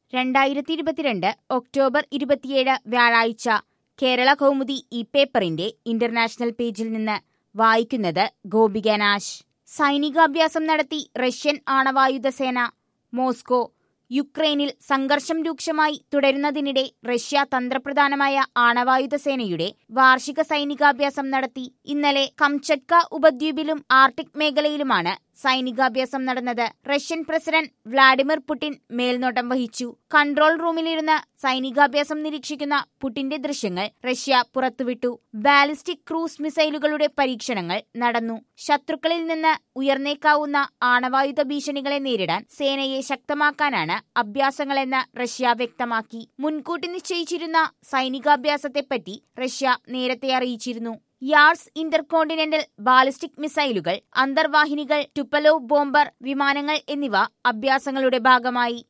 രണ്ടായിരത്തി ഇരുപത്തിരണ്ട് ഒക്ടോബർ ഇരുപത്തിയേഴ് വ്യാഴാഴ്ച കേരള കൗമുദി ഈ പേപ്പറിന്റെ ഇന്റർനാഷണൽ പേജിൽ നിന്ന് വായിക്കുന്നത് ഗോപിക നാശ് സൈനികാഭ്യാസം നടത്തി റഷ്യൻ ആണവായുധ സേന മോസ്കോ യുക്രൈനിൽ സംഘർഷം രൂക്ഷമായി തുടരുന്നതിനിടെ റഷ്യ തന്ത്രപ്രധാനമായ ആണവായുധ സേനയുടെ വാർഷിക സൈനികാഭ്യാസം നടത്തി ഇന്നലെ കംചട്ക ഉപദ്വീപിലും ആർട്ടിക് മേഖലയിലുമാണ് സൈനികാഭ്യാസം നടന്നത് റഷ്യൻ പ്രസിഡന്റ് വ്ളാഡിമിർ പുടിൻ മേൽനോട്ടം വഹിച്ചു കൺട്രോൾ റൂമിലിരുന്ന് സൈനികാഭ്യാസം നിരീക്ഷിക്കുന്ന പുടിന്റെ ദൃശ്യങ്ങൾ റഷ്യ പുറത്തുവിട്ടു ബാലിസ്റ്റിക് ക്രൂസ് മിസൈലുകളുടെ പരീക്ഷണങ്ങൾ നടന്നു ശത്രുക്കളിൽ നിന്ന് ഉയർന്നേക്കാവുന്ന ആണവായുധ ഭീഷണികളെ നേരിടാൻ സേനയെ ശക്തമാക്കാനാണ് അഭ്യാസങ്ങളെന്ന് റഷ്യ വ്യക്തമാക്കി മുൻകൂട്ടി നിശ്ചയിച്ചിരുന്ന സൈനികാഭ്യാസത്തെപ്പറ്റി റഷ്യ നേരത്തെ അറിയിച്ചിരുന്നു യാർസ് ഇന്റർകോണ്ടിനെന്റൽ ബാലിസ്റ്റിക് മിസൈലുകൾ അന്തർവാഹിനികൾ ടുപ്പലോ ബോംബർ വിമാനങ്ങൾ എന്നിവ അഭ്യാസങ്ങളുടെ ഭാഗമായി